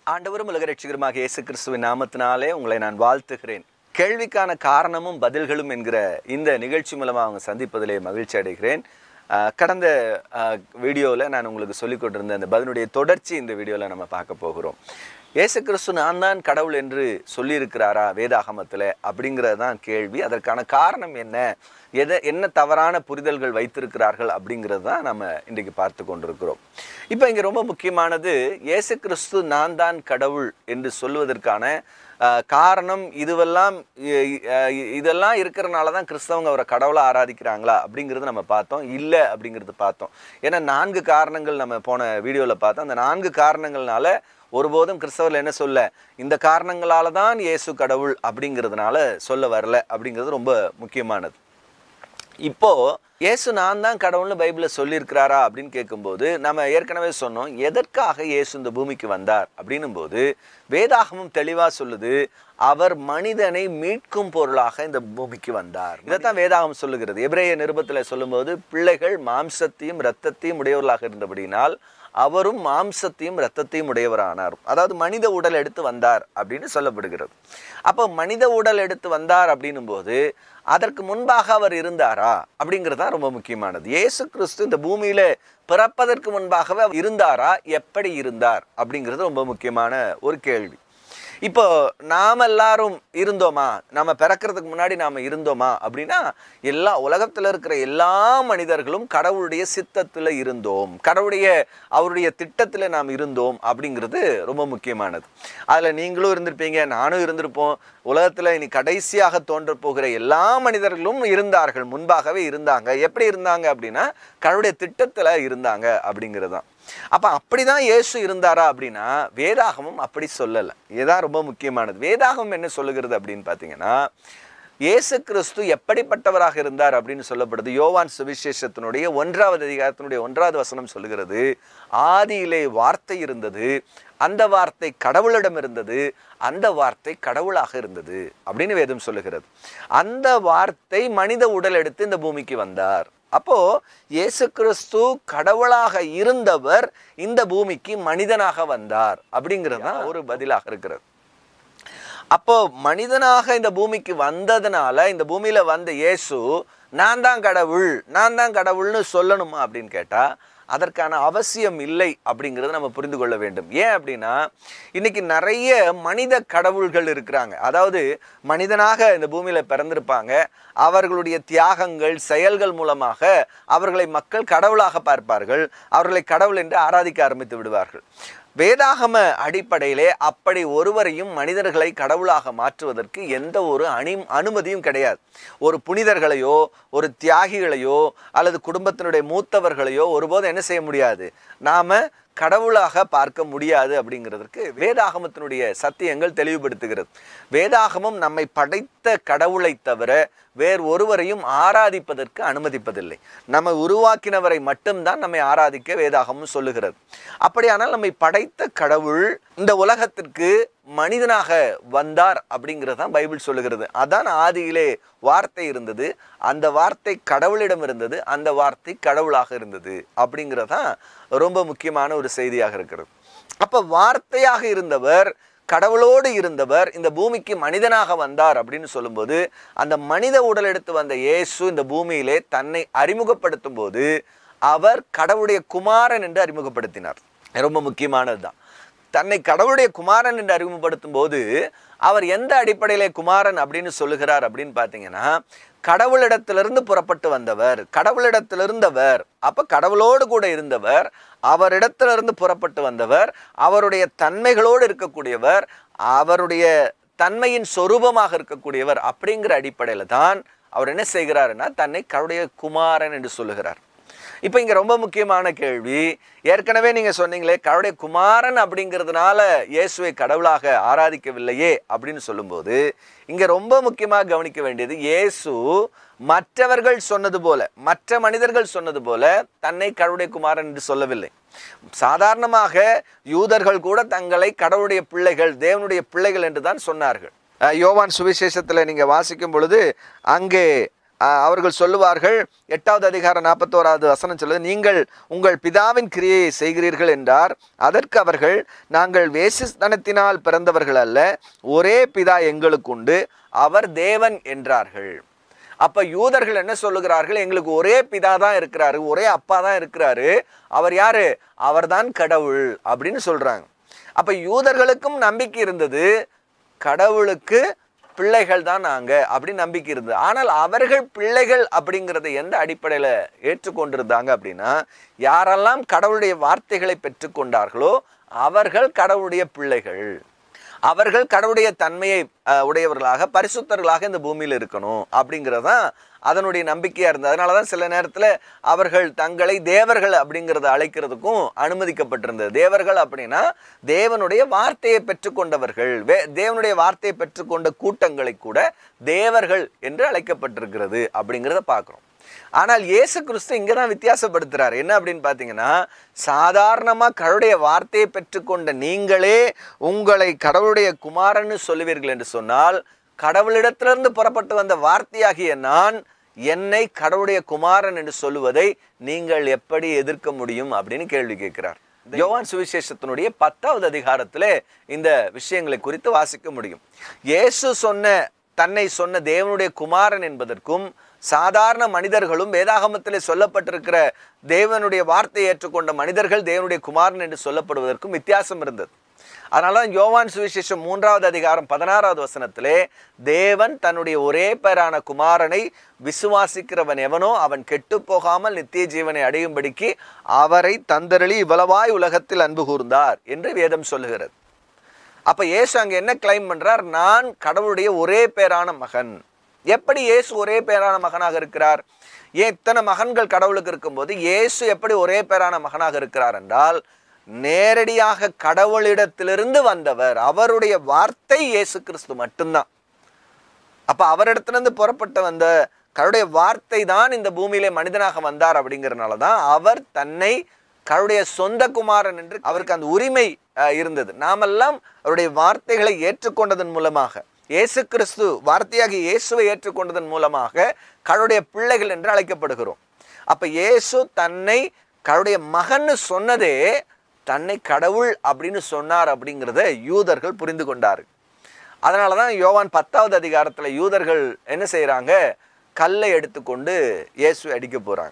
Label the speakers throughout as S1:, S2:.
S1: ஆண்டவரும் உலக ரட்சிகருமாக இயேசு கிறிஸ்துவின் நாமத்தினாலே உங்களை நான் வாழ்த்துகிறேன் கேள்விக்கான காரணமும் பதில்களும் என்கிற இந்த நிகழ்ச்சி மூலமாக அவங்க சந்திப்பதிலே மகிழ்ச்சி அடைகிறேன் ஆஹ் கடந்த வீடியோவில் நான் உங்களுக்கு சொல்லிக் கொண்டிருந்த அந்த பதிலுடைய தொடர்ச்சி இந்த வீடியோவில் நம்ம பார்க்க போகிறோம் இயேசு கிறிஸ்து நான் தான் கடவுள் என்று சொல்லியிருக்கிறாரா வேதாகமத்தில் அப்படிங்கிறது தான் கேள்வி அதற்கான காரணம் என்ன எதை என்ன தவறான புரிதல்கள் வைத்திருக்கிறார்கள் அப்படிங்கிறது தான் நம்ம இன்றைக்கு பார்த்து கொண்டிருக்கிறோம் இப்போ இங்கே ரொம்ப முக்கியமானது இயேசு கிறிஸ்து நான் தான் கடவுள் என்று சொல்வதற்கான ஆஹ், காரணம் இதுவெல்லாம் இ- இ- ஆஹ், இதெல்லாம் இருக்கிறனால தான் கிறிஸ்தவங்க அவரை கடவுளாக ஆராதிக்கிறாங்களா அப்படிங்கிறது நம்ம பார்த்தோம் இல்லை அப்படிங்கிறது பார்த்தோம் ஏன்னா நான்கு காரணங்கள் நம்ம போன வீடியோவில் பார்த்தோம் அந்த நான்கு காரணங்கள்னால ஒருபோதும் கிறிஸ்தவர்கள் என்ன சொல்ல இந்த காரணங்களால தான் இயேசு கடவுள் அப்படிங்கிறதுனால சொல்ல வரல அப்படிங்கிறது ரொம்ப முக்கியமானது இப்போ இயேசு நான் தான் கடவுள்னு பைபிளில் சொல்லியிருக்கிறாரா அப்படின்னு கேட்கும்போது நம்ம ஏற்கனவே சொன்னோம் எதற்காக இயேசு இந்த பூமிக்கு வந்தார் அப்படின்னும் போது வேதாகமும் தெளிவாக சொல்லுது அவர் மனிதனை மீட்கும் பொருளாக இந்த பூமிக்கு வந்தார் இதைத்தான் வேதாகம் சொல்லுகிறது எபிரேய நிருபத்தில் சொல்லும்போது பிள்ளைகள் மாம்சத்தையும் இரத்தத்தையும் உடையவர்களாக இருந்தபடினால் அவரும் மாம்சத்தையும் இரத்தத்தையும் உடையவரானார் அதாவது மனித உடல் எடுத்து வந்தார் அப்படின்னு சொல்லப்படுகிறது அப்போ மனித உடல் எடுத்து வந்தார் அப்படின்னும் போது அதற்கு முன்பாக அவர் இருந்தாரா அப்படிங்கிறது தான் ரொம்ப முக்கியமானது இயேசு கிறிஸ்து இந்த பூமியில பிறப்பதற்கு முன்பாகவே அவர் இருந்தாரா எப்படி இருந்தார் அப்படிங்கிறது ரொம்ப முக்கியமான ஒரு கேள்வி இப்போ நாம் எல்லாரும் இருந்தோமா நம்ம பிறக்கிறதுக்கு முன்னாடி நாம் இருந்தோமா அப்படின்னா எல்லா உலகத்தில் இருக்கிற எல்லா மனிதர்களும் கடவுளுடைய சித்தத்தில் இருந்தோம் கடவுளுடைய அவருடைய திட்டத்தில் நாம் இருந்தோம் அப்படிங்கிறது ரொம்ப முக்கியமானது அதில் நீங்களும் இருந்திருப்பீங்க நானும் இருந்திருப்போம் உலகத்தில் இனி கடைசியாக தோன்றப் போகிற எல்லா மனிதர்களும் இருந்தார்கள் முன்பாகவே இருந்தாங்க எப்படி இருந்தாங்க அப்படின்னா கடவுளுடைய திட்டத்தில் இருந்தாங்க அப்படிங்கிறது தான் அப்போ அப்படிதான் இயேசு இருந்தாரா அப்படின்னா வேதாகமும் அப்படி சொல்லலை இதுதான் ரொம்ப முக்கியமானது வேதாகமம் என்ன சொல்லுகிறது அப்படின்னு பார்த்தீங்கன்னா இயேசு கிறிஸ்து எப்படிப்பட்டவராக இருந்தார் அப்படின்னு சொல்லப்படுது யோவான் சுவிசேஷத்தினுடைய ஒன்றாவது அதிகாரத்தினுடைய ஒன்றாவது வசனம் சொல்லுகிறது ஆதியிலே வார்த்தை இருந்தது அந்த வார்த்தை கடவுளிடம் இருந்தது அந்த வார்த்தை கடவுளாக இருந்தது அப்படின்னு வேதம் சொல்லுகிறது அந்த வார்த்தை மனித உடல் எடுத்து இந்த பூமிக்கு வந்தார் அப்போ இயேசு கிறிஸ்து கடவுளாக இருந்தவர் இந்த பூமிக்கு மனிதனாக வந்தார் அப்படிங்கிறது தான் ஒரு பதிலாக இருக்கிறது அப்போ மனிதனாக இந்த பூமிக்கு வந்ததுனால இந்த பூமியில வந்த இயேசு நான் தான் கடவுள் நான் தான் கடவுள்னு சொல்லணுமா அப்படின்னு கேட்டா அதற்கான அவசியம் இல்லை அப்படிங்கிறத நம்ம புரிந்து கொள்ள வேண்டும் ஏன் அப்படின்னா இன்னைக்கு நிறைய மனித கடவுள்கள் இருக்கிறாங்க அதாவது மனிதனாக இந்த பூமியில பிறந்திருப்பாங்க அவர்களுடைய தியாகங்கள் செயல்கள் மூலமாக அவர்களை மக்கள் கடவுளாக பார்ப்பார்கள் அவர்களை கடவுள் என்று ஆராதிக்க ஆரம்பித்து விடுவார்கள் வேதாகம அடிப்படையிலே அப்படி ஒருவரையும் மனிதர்களை கடவுளாக மாற்றுவதற்கு எந்த ஒரு அணி அனுமதியும் கிடையாது ஒரு புனிதர்களையோ ஒரு தியாகிகளையோ அல்லது குடும்பத்தினுடைய மூத்தவர்களையோ ஒருபோதும் என்ன செய்ய முடியாது நாம கடவுளாக பார்க்க முடியாது அப்படிங்கிறதுக்கு வேதாகமத்தினுடைய சத்தியங்கள் தெளிவுபடுத்துகிறது வேதாகமம் நம்மை படைத்த கடவுளை தவிர வேறு ஒருவரையும் ஆராதிப்பதற்கு அனுமதிப்பதில்லை நம்ம உருவாக்கினவரை மட்டும்தான் நம்மை ஆராதிக்க வேதாகமும் சொல்லுகிறது அப்படியானால் நம்மை படைத்த கடவுள் இந்த உலகத்திற்கு மனிதனாக வந்தார் அப்படிங்கிறது தான் பைபிள் சொல்லுகிறது அதான் ஆதியிலே வார்த்தை இருந்தது அந்த வார்த்தை கடவுளிடம் இருந்தது அந்த வார்த்தை கடவுளாக இருந்தது அப்படிங்கிறது தான் ரொம்ப முக்கியமான ஒரு செய்தியாக இருக்கிறது அப்போ வார்த்தையாக இருந்தவர் கடவுளோடு இருந்தவர் இந்த பூமிக்கு மனிதனாக வந்தார் அப்படின்னு சொல்லும்போது அந்த மனித உடல் எடுத்து வந்த இயேசு இந்த பூமியிலே தன்னை அறிமுகப்படுத்தும் போது அவர் கடவுளுடைய குமாரன் என்று அறிமுகப்படுத்தினார் ரொம்ப முக்கியமானது தான் தன்னை கடவுளுடைய குமாரன் என்று அறிமுகப்படுத்தும் போது அவர் எந்த அடிப்படையிலே குமாரன் அப்படின்னு சொல்லுகிறார் அப்படின்னு பார்த்தீங்கன்னா கடவுளிடத்திலிருந்து புறப்பட்டு வந்தவர் கடவுளிடத்திலிருந்தவர் அப்ப கடவுளோடு கூட இருந்தவர் அவரிடத்திலிருந்து புறப்பட்டு வந்தவர் அவருடைய தன்மைகளோடு இருக்கக்கூடியவர் அவருடைய தன்மையின் சொரூபமாக இருக்கக்கூடியவர் அப்படிங்கிற அடிப்படையில தான் அவர் என்ன செய்கிறாருன்னா தன்னை கடவுளுடைய குமாரன் என்று சொல்லுகிறார் இப்போ இங்கே ரொம்ப முக்கியமான கேள்வி ஏற்கனவே நீங்கள் சொன்னீங்களே கடவுளுடைய குமாரன் அப்படிங்கிறதுனால இயேசுவை கடவுளாக ஆராதிக்கவில்லையே அப்படின்னு சொல்லும்போது இங்கே ரொம்ப முக்கியமாக கவனிக்க வேண்டியது இயேசு மற்றவர்கள் சொன்னது போல மற்ற மனிதர்கள் சொன்னது போல தன்னை கடவுளுடைய குமாரன் என்று சொல்லவில்லை சாதாரணமாக யூதர்கள் கூட தங்களை கடவுளுடைய பிள்ளைகள் தேவனுடைய பிள்ளைகள் என்று தான் சொன்னார்கள் அஹ் யோவான் சுவிசேஷத்தில் நீங்கள் வாசிக்கும் பொழுது அங்கே ஆஹ், அவர்கள் சொல்லுவார்கள் எட்டாவது அதிகாரம் நாற்பத்தோராவது வசனம் சொல்லுது நீங்கள் உங்கள் பிதாவின் கிரியையை செய்கிறீர்கள் என்றார் அதற்கு அவர்கள் நாங்கள் வேசித்தனத்தினால் பிறந்தவர்கள் அல்ல ஒரே பிதா எங்களுக்குண்டு அவர் தேவன் என்றார்கள் அப்ப யூதர்கள் என்ன சொல்லுகிறார்கள் எங்களுக்கு ஒரே பிதா தான் இருக்கிறாரு ஒரே அப்பா தான் இருக்கிறாரு அவர் யாரு அவர்தான் கடவுள் அப்படின்னு சொல்றாங்க அப்ப யூதர்களுக்கும் நம்பிக்கை இருந்தது கடவுளுக்கு பிள்ளைகள் தான் நாங்க அப்படின்னு நம்பிக்கை இருந்தது ஆனால் அவர்கள் பிள்ளைகள் அப்படிங்கிறத எந்த அடிப்படையில் ஏற்றுக்கொண்டிருந்தாங்க அப்படின்னா யாரெல்லாம் கடவுளுடைய வார்த்தைகளை பெற்றுக்கொண்டார்களோ அவர்கள் கடவுளுடைய பிள்ளைகள் அவர்கள் கடவுளுடைய தன்மையை அஹ், உடையவர்களாக பரிசுத்தர்களாக இந்த பூமியில் இருக்கணும் அப்படிங்கிறது தான் அதனுடைய நம்பிக்கையாக இருந்தது அதனால தான் சில நேரத்தில் அவர்கள் தங்களை தேவர்கள் அப்படிங்கிறத அழைக்கிறதுக்கும் அனுமதிக்கப்பட்டிருந்தது தேவர்கள் அப்படின்னா தேவனுடைய வார்த்தையை பெற்றுக்கொண்டவர்கள் வே தேவனுடைய வார்த்தையை பெற்றுக்கொண்ட கூட்டங்களை கூட தேவர்கள் என்று அழைக்கப்பட்டிருக்கிறது அப்படிங்கிறத பார்க்குறோம் ஆனால் இயேசு கிறிஸ்து இங்கே தான் வித்தியாசப்படுத்துறார் என்ன அப்படின்னு பார்த்தீங்கன்னா சாதாரணமாக கடவுளுடைய வார்த்தையை பெற்றுக்கொண்ட நீங்களே உங்களை கடவுளுடைய குமாரன்னு சொல்லுவீர்கள் என்று சொன்னால் கடவுளிடத்திலிருந்து புறப்பட்டு வந்த வார்த்தையாகிய நான் என்னை கடவுளுடைய குமாரன் என்று சொல்லுவதை நீங்கள் எப்படி எதிர்க்க முடியும் அப்படின்னு கேள்வி கேட்கிறார் யோவான் சுவிசேஷத்தினுடைய பத்தாவது அதிகாரத்திலே இந்த விஷயங்களை குறித்து வாசிக்க முடியும் இயேசு சொன்ன தன்னை சொன்ன தேவனுடைய குமாரன் என்பதற்கும் சாதாரண மனிதர்களும் வேதாகமத்திலே சொல்லப்பட்டிருக்கிற தேவனுடைய வார்த்தையை ஏற்றுக்கொண்ட மனிதர்கள் தேவனுடைய குமாரன் என்று சொல்லப்படுவதற்கும் வித்தியாசம் இருந்தது அதனால தான் யோவான் சுவிசேஷம் மூன்றாவது அதிகாரம் பதினாறாவது வசனத்திலே தேவன் தன்னுடைய ஒரே பேரான குமாரனை விசுவாசிக்கிறவன் எவனோ அவன் கெட்டு போகாமல் நித்திய ஜீவனை அடையும்படிக்கு அவரை தந்தரளி இவ்வளவாய் உலகத்தில் அன்பு கூர்ந்தார் என்று வேதம் சொல்லுகிறது அப்ப இயேசு அங்க என்ன கிளைம் பண்றார் நான் கடவுளுடைய ஒரே பேரான மகன் எப்படி இயேசு ஒரே பேரான மகனாக இருக்கிறார் ஏன் இத்தனை மகன்கள் கடவுளுக்கு இருக்கும்போது இயேசு எப்படி ஒரே பேரான மகனாக இருக்கிறார் என்றால் நேரடியாக கடவுளிடத்திலிருந்து வந்தவர் அவருடைய வார்த்தை இயேசு கிறிஸ்து மட்டும்தான் அப்ப அவரிடத்திலிருந்து புறப்பட்டு வந்த கடவுளுடைய வார்த்தை தான் இந்த பூமியிலே மனிதனாக வந்தார் அப்படிங்கிறனால தான் அவர் தன்னை கடவுளுடைய சொந்த குமாரன் என்று அவருக்கு அந்த உரிமை அஹ், இருந்தது நாமெல்லாம் அவருடைய வார்த்தைகளை ஏற்றுக்கொண்டதன் மூலமாக இயேசு கிறிஸ்து வார்த்தையாகி இயேசுவை ஏற்றுக்கொண்டதன் மூலமாக கடவுளுடைய பிள்ளைகள் என்று அழைக்கப்படுகிறோம் அப்ப இயேசு தன்னை கடவுளுடைய மகன்னு சொன்னதே தன்னை கடவுள் அப்படின்னு சொன்னார் அப்படிங்கிறத யூதர்கள் புரிந்து கொண்டார்கள் அதனால தான் யோவான் பத்தாவது அதிகாரத்தில் யூதர்கள் என்ன செய்கிறாங்க கல்லை எடுத்துக்கொண்டு இயேசு அடிக்க போகிறாங்க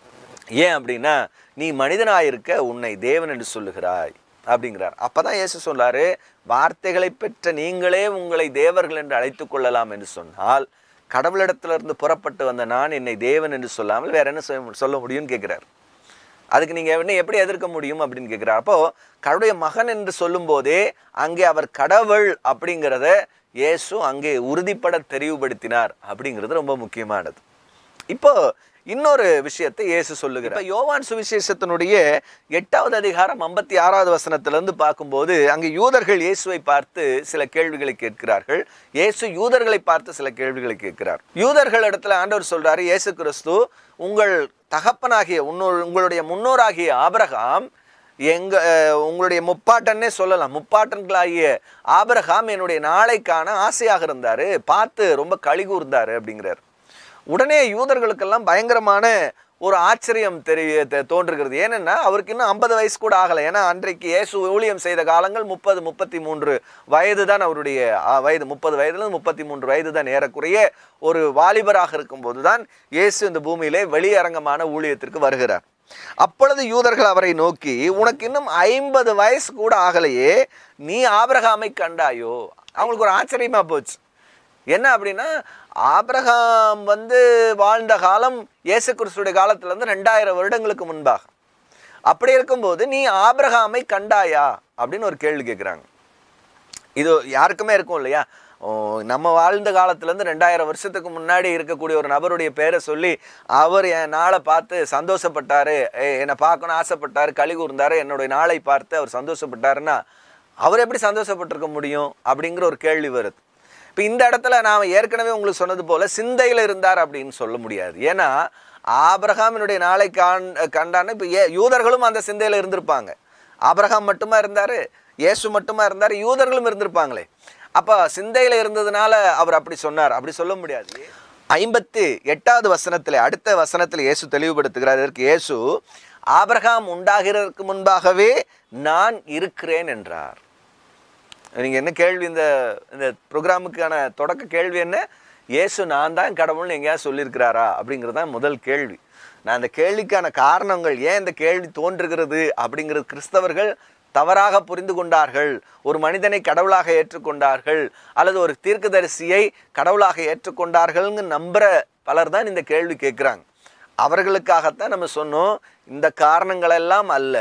S1: ஏன் அப்படின்னா நீ மனிதனாயிருக்க உன்னை தேவன் என்று சொல்லுகிறாய் அப்படிங்கிறார் அப்பதான் இயேசு சொல்றாரு வார்த்தைகளை பெற்ற நீங்களே உங்களை தேவர்கள் என்று அழைத்துக் கொள்ளலாம் என்று சொன்னால் கடவுளிடத்திலிருந்து புறப்பட்டு வந்த நான் என்னை தேவன் என்று சொல்லாமல் வேற என்ன சொல்ல- சொல்ல முடியும்னு கேட்கிறார் அதுக்கு நீங்க என்ன எப்படி எதிர்க்க முடியும் அப்படின்னு கேட்கிறார் அப்போ கடவுளுடைய மகன் என்று சொல்லும்போதே அங்கே அவர் கடவுள் அப்படிங்கிறத இயேசு அங்கே உறுதிப்பட தெரிவுபடுத்தினார் அப்படிங்கிறது ரொம்ப முக்கியமானது இப்போ இன்னொரு விஷயத்தை இயேசு சொல்லுகிறார் இப்போ யோவான் சுவிசேஷத்தினுடைய எட்டாவது அதிகாரம் ஐம்பத்தி ஆறாவது வசனத்திலிருந்து பார்க்கும்போது அங்கே யூதர்கள் இயேசுவை பார்த்து சில கேள்விகளை கேட்கிறார்கள் இயேசு யூதர்களை பார்த்து சில கேள்விகளை கேட்கிறார் யூதர்கள் இடத்துல ஆண்டவர் சொல்றாரு இயேசு கிறிஸ்து உங்கள் தகப்பனாகிய உன்னோ- உங்களுடைய முன்னோராகிய ஆபிரகாம் எங்க அஹ், உங்களுடைய முப்பாட்டன்னே சொல்லலாம் முப்பாட்டன்களாகிய ஆபிரகாம் என்னுடைய நாளைக்கான ஆசையாக இருந்தாரு பார்த்து ரொம்ப களி கூர்ந்தாரு அப்படிங்கிறார் உடனே யூதர்களுக்கெல்லாம் பயங்கரமான ஒரு ஆச்சரியம் தெரிய த- தோன்றுகிறது ஏனென்னா அவருக்கு இன்னும் ஐம்பது வயசு கூட ஆகலை ஏன்னா அன்றைக்கு இயேசு ஊழியம் செய்த காலங்கள் முப்பது முப்பத்தி மூன்று வயது தான் அவருடைய ஆ, வயது முப்பது வயதுலேருந்து முப்பத்தி மூன்று வயது தான் ஏறக்குறைய ஒரு வாலிபராக இருக்கும்போது தான் இயேசு இந்த பூமியிலே வெளியரங்கமான ஊழியத்திற்கு வருகிறார் அப்பொழுது யூதர்கள் அவரை நோக்கி உனக்கு இன்னும் ஐம்பது வயசு கூட ஆகலையே நீ ஆபிரகாமை கண்டாயோ அவங்களுக்கு ஒரு ஆச்சரியமா போச்சு என்ன அப்படின்னா ஆபிரகாம் வந்து வாழ்ந்த காலம் இயேசு கிறிஸ்துடைய காலத்திலேருந்து ரெண்டாயிரம் வருடங்களுக்கு முன்பாக அப்படி இருக்கும்போது நீ ஆபிரகாமை கண்டாயா அப்படின்னு ஒரு கேள்வி கேட்குறாங்க இது யாருக்குமே இருக்கும் இல்லையா ஓ, நம்ம வாழ்ந்த காலத்துலேருந்து ரெண்டாயிரம் வருஷத்துக்கு முன்னாடி இருக்கக்கூடிய ஒரு நபருடைய பேரை சொல்லி அவர் என் நாளை பார்த்து சந்தோஷப்பட்டாரு எ- என்னை பார்க்கணும் ஆசைப்பட்டாரு களி கூர்ந்தாரு என்னுடைய நாளை பார்த்து அவர் சந்தோஷப்பட்டாருன்னா அவர் எப்படி சந்தோஷப்பட்டிருக்க முடியும் அப்படிங்கிற ஒரு கேள்வி வருது இப்போ இந்த இடத்துல நாம் ஏற்கனவே உங்களுக்கு சொன்னது போல சிந்தையில் இருந்தார் அப்படின்னு சொல்ல முடியாது ஏன்னா ஆபிரகாமினுடைய நாளை காண் கண்டான்னு இப்போ ஏ யூதர்களும் அந்த சிந்தையில் இருந்திருப்பாங்க ஆபிரகாம் மட்டுமா இருந்தார் இயேசு மட்டுமா இருந்தார் யூதர்களும் இருந்திருப்பாங்களே அப்போ சிந்தையில் இருந்ததுனால அவர் அப்படி சொன்னார் அப்படி சொல்ல முடியாது ஐம்பத்தி எட்டாவது வசனத்தில் அடுத்த வசனத்தில் இயேசு தெளிவுபடுத்துகிறார் இதற்கு இயேசு ஆபிரகாம் உண்டாகிறதற்கு முன்பாகவே நான் இருக்கிறேன் என்றார் நீங்கள் என்ன கேள்வி இந்த இந்த ப்ரோக்ராமுக்கான தொடக்க கேள்வி என்ன இயேசு நான் தான் கடவுள்னு எங்கேயாவது சொல்லியிருக்கிறாரா அப்படிங்கிறது தான் முதல் கேள்வி நான் அந்த கேள்விக்கான காரணங்கள் ஏன் இந்த கேள்வி தோன்றுகிறது அப்படிங்கிறது கிறிஸ்தவர்கள் தவறாக புரிந்து கொண்டார்கள் ஒரு மனிதனை கடவுளாக ஏற்றுக்கொண்டார்கள் அல்லது ஒரு தீர்க்கதரிசியை கடவுளாக ஏற்றுக்கொண்டார்கள்னு நம்புகிற பலர் தான் இந்த கேள்வி கேட்குறாங்க அவர்களுக்காகத்தான் நம்ம சொன்னோம் இந்த காரணங்களெல்லாம் அல்ல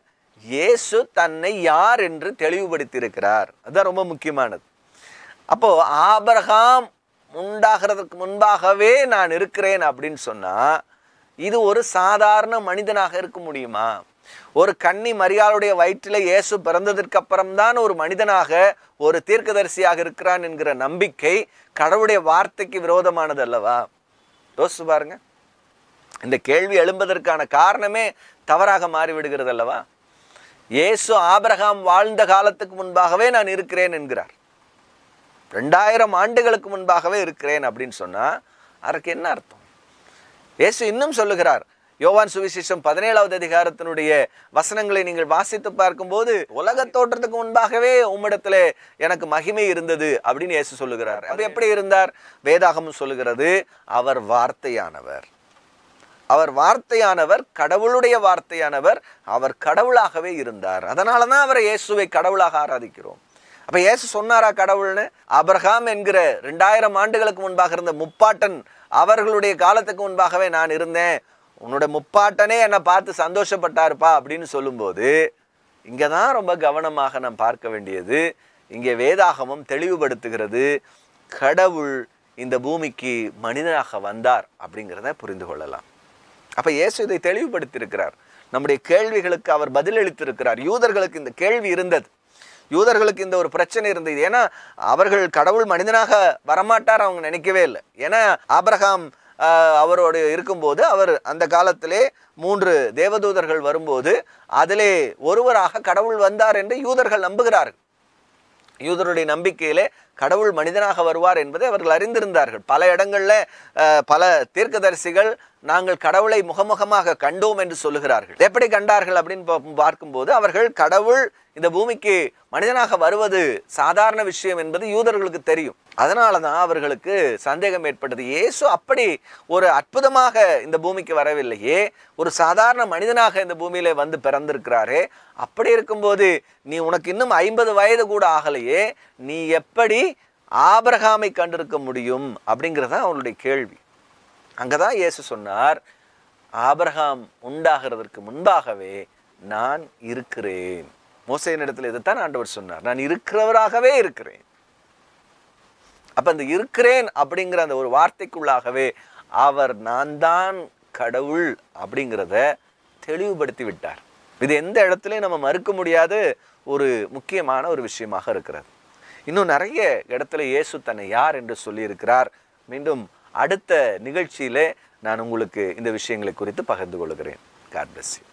S1: இயேசு தன்னை யார் என்று தெளிவுபடுத்தியிருக்கிறார் அதுதான் ரொம்ப முக்கியமானது அப்போ ஆபிரகாம் உண்டாகிறதுக்கு முன்பாகவே நான் இருக்கிறேன் அப்படின்னு சொன்னா இது ஒரு சாதாரண மனிதனாக இருக்க முடியுமா ஒரு கன்னி மரியாளுடைய வயிற்றில் இயேசு பிறந்ததற்கு அப்புறம்தான் ஒரு மனிதனாக ஒரு தீர்க்கதரிசியாக இருக்கிறான் என்கிற நம்பிக்கை கடவுளுடைய வார்த்தைக்கு விரோதமானது அல்லவா யோசிச்சு பாருங்க இந்த கேள்வி எழும்பதற்கான காரணமே தவறாக மாறிவிடுகிறது அல்லவா இயேசு ஆபிரகாம் வாழ்ந்த காலத்துக்கு முன்பாகவே நான் இருக்கிறேன் என்கிறார் ரெண்டாயிரம் ஆண்டுகளுக்கு முன்பாகவே இருக்கிறேன் அப்படின்னு சொன்னா அதற்கு என்ன அர்த்தம் இயேசு இன்னும் சொல்லுகிறார் யோவான் சுவிசேஷம் பதினேழாவது அதிகாரத்தினுடைய வசனங்களை நீங்கள் வாசித்து பார்க்கும்போது உலக தோற்றத்துக்கு முன்பாகவே உம்மிடத்துல எனக்கு மகிமை இருந்தது அப்படின்னு இயேசு சொல்லுகிறார் அப்ப எப்படி இருந்தார் வேதாகமும் சொல்லுகிறது அவர் வார்த்தையானவர் அவர் வார்த்தையானவர் கடவுளுடைய வார்த்தையானவர் அவர் கடவுளாகவே இருந்தார் அதனால தான் அவரை இயேசுவை கடவுளாக ஆராதிக்கிறோம் அப்ப இயேசு சொன்னாரா கடவுள்னு அபிரகாம் என்கிற ரெண்டாயிரம் ஆண்டுகளுக்கு முன்பாக இருந்த முப்பாட்டன் அவர்களுடைய காலத்துக்கு முன்பாகவே நான் இருந்தேன் உன்னோட முப்பாட்டனே என்னை பார்த்து சந்தோஷப்பட்டாருப்பா அப்படின்னு சொல்லும்போது இங்கே தான் ரொம்ப கவனமாக நாம் பார்க்க வேண்டியது இங்கே வேதாகமம் தெளிவுபடுத்துகிறது கடவுள் இந்த பூமிக்கு மனிதனாக வந்தார் அப்படிங்கிறத புரிந்து கொள்ளலாம் அப்ப இயேசு இதை தெளிவுபடுத்தியிருக்கிறார் நம்முடைய கேள்விகளுக்கு அவர் பதிலளித்திருக்கிறார் யூதர்களுக்கு இந்த கேள்வி இருந்தது யூதர்களுக்கு இந்த ஒரு பிரச்சனை இருந்தது ஏன்னா அவர்கள் கடவுள் மனிதனாக வரமாட்டார் அவங்க நினைக்கவே இல்லை ஏன்னா ஆபிரகாம் ஆஹ், அவரோடு இருக்கும்போது அவர் அந்த காலத்திலே மூன்று தேவதூதர்கள் வரும்போது அதிலே ஒருவராக கடவுள் வந்தார் என்று யூதர்கள் நம்புகிறார்கள் யூதருடைய நம்பிக்கையிலே கடவுள் மனிதனாக வருவார் என்பதை அவர்கள் அறிந்திருந்தார்கள் பல இடங்கள்ல அஹ், பல தீர்க்கதரிசிகள் நாங்கள் கடவுளை முகமுகமாக கண்டோம் என்று சொல்லுகிறார்கள் எப்படி கண்டார்கள் அப்படின்னு பா- பார்க்கும்போது அவர்கள் கடவுள் இந்த பூமிக்கு மனிதனாக வருவது சாதாரண விஷயம் என்பது யூதர்களுக்கு தெரியும் அதனால தான் அவர்களுக்கு சந்தேகம் ஏற்பட்டது இயேசு அப்படி ஒரு அற்புதமாக இந்த பூமிக்கு வரவில்லையே ஒரு சாதாரண மனிதனாக இந்த பூமியில வந்து பிறந்திருக்கிறாரே அப்படி இருக்கும்போது நீ உனக்கு இன்னும் ஐம்பது வயது கூட ஆகலையே நீ எப்படி ஆபிரகாமை கண்டிருக்க முடியும் அப்படிங்கிறது தான் அவனுடைய கேள்வி அங்கதான் இயேசு சொன்னார் ஆபிரகாம் உண்டாகிறதற்கு முன்பாகவே நான் இருக்கிறேன் மோசையின் இடத்துல இதைத்தான் ஆண்டவர் சொன்னார் நான் இருக்கிறவராகவே இருக்கிறேன் அப்ப அந்த இருக்கிறேன் அப்படிங்கிற அந்த ஒரு வார்த்தைக்குள்ளாகவே அவர் நான் தான் கடவுள் அப்படிங்கிறத தெளிவுபடுத்தி விட்டார் இது எந்த இடத்துலையும் நம்ம மறுக்க முடியாத ஒரு முக்கியமான ஒரு விஷயமாக இருக்கிறது இன்னும் நிறைய இடத்துல இயேசு தன்னை யார் என்று சொல்லியிருக்கிறார் மீண்டும் அடுத்த நிகழ்ச்சியிலே நான் உங்களுக்கு இந்த விஷயங்களை குறித்து பகிர்ந்து கொள்கிறேன் காட் bless you